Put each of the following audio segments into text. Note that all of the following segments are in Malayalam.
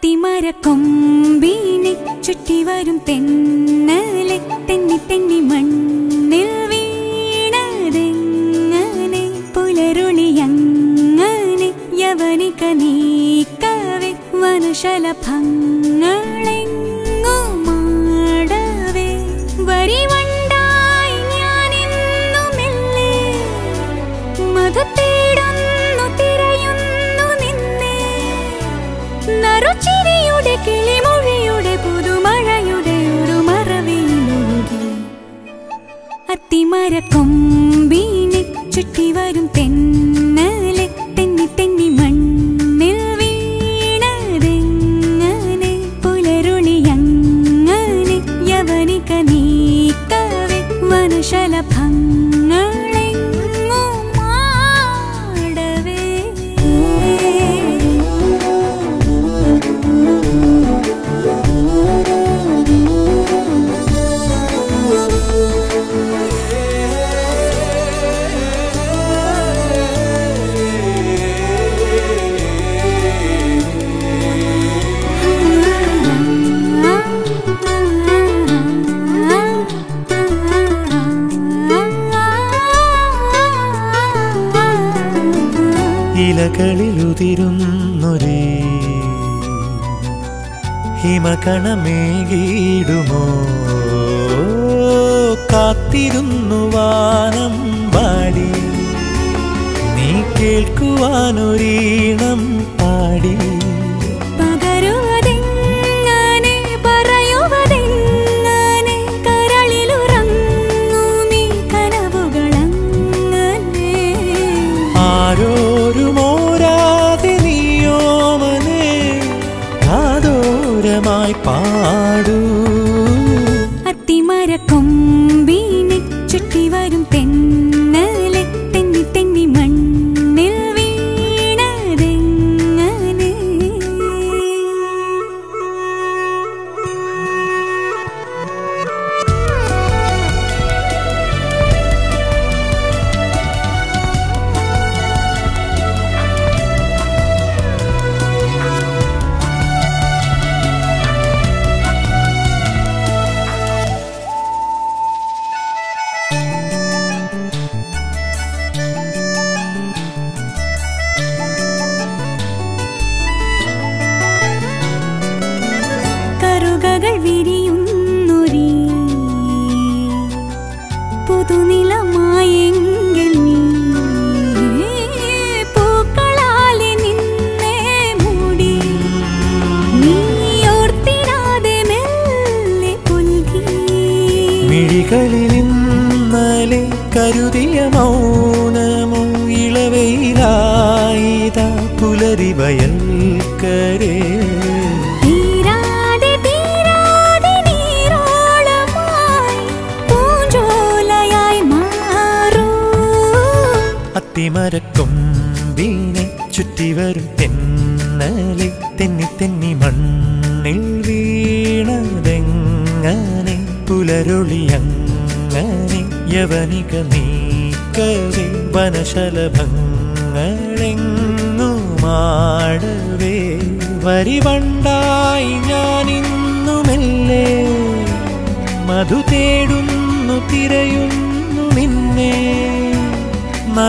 അത്തിമരക്കൊമ്പീനെ ചുറ്റി വരും തെന്നലെ തെന്നി തെന്നി മണ്ണിൽ വീണതെങ്ങനെ പുലരുളിയങ്ങനെ യവനിക നീക്കവെ വനശലഭങ്ങളെങ്ങോ മാടവേ വരിവണ്ടായി ഞാനെന്നുമെല്ലേ മധു തേടുന്നു തിരയുന്നു നിന്നെ നറുചിരിയുടെ കിളിമൊഴിയുടെ പുതുമഴയുടെ ഒരു മറവിയിലൊഴുകി അത്തിമരക്കൊമ്പീനെ ചുറ്റി വരും തെന്നലെ തെന്നി തെന്നി മണ്ണിൽ വീണതെങ്ങനെ പുലരുളിയങ്ങനെ യവനിക നീക്കവെ വനശലഭങ്ങളെങ്ങോ മാടവേ ഇലകളിലുതിരുന്നൊരേ ഹിമകണമേകിടുമോ കാത്തിരുന്നു വാനം പാടി നീ കേൾക്കുവാനൊരീണം പാടി പകരുവതെങ്ങനെ പറയുവതെങ്ങനെ കരളിലുറങ്ങൂ നീ കനവുകളങ്ങനെ ആരോരുമോരാതെ നീയോമനെ കാതോരമായി പാടൂ അത്തിമരക്കൊമ്പീനെ ചുറ്റി വരും തെന്നലെ തെന്നി തെന്നി മണ്ണിൽ വീണതെങ്ങനെ കറുകകൾ വിരിയുന്നൊരീ പുതുനിലമായെങ്കിൽ നീ പൂക്കളാലെ നിന്നെ മൂടി നീ ഓർത്തിടാതെ മെല്ലെ പുൽകി മിഴികളിൽ ഇന്നലെ കരുതിയ മൗനമോ ഇളവയിലായിത പുലരി വയൽക്കരേ തീരാതെ തീരാതെ നീരോളമായി പൂഞ്ചോലയായി മാറൂ അത്തിമരക്കൊമ്പീനെ ചുറ്റി വരും തെന്നലെ തെന്നി തെന്നി മണ്ണിൽ വീണതെങ്ങനെ പുലരൊളിയങ്ങനെ യവനിക നീക്കവേ വനശലഭങ്ങളെങ്ങു മാടവേ വരിവണ്ടായി ഞാനിന്നുമെല്ലേ മധു തേടുന്നു തിരയുന്നു നിന്നെ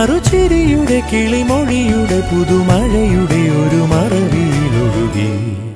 നറുചിരിയുടെ കിളിമൊഴിയുടെ പുതുമഴയുടെ ഒരു മറവിയിലൊഴുകി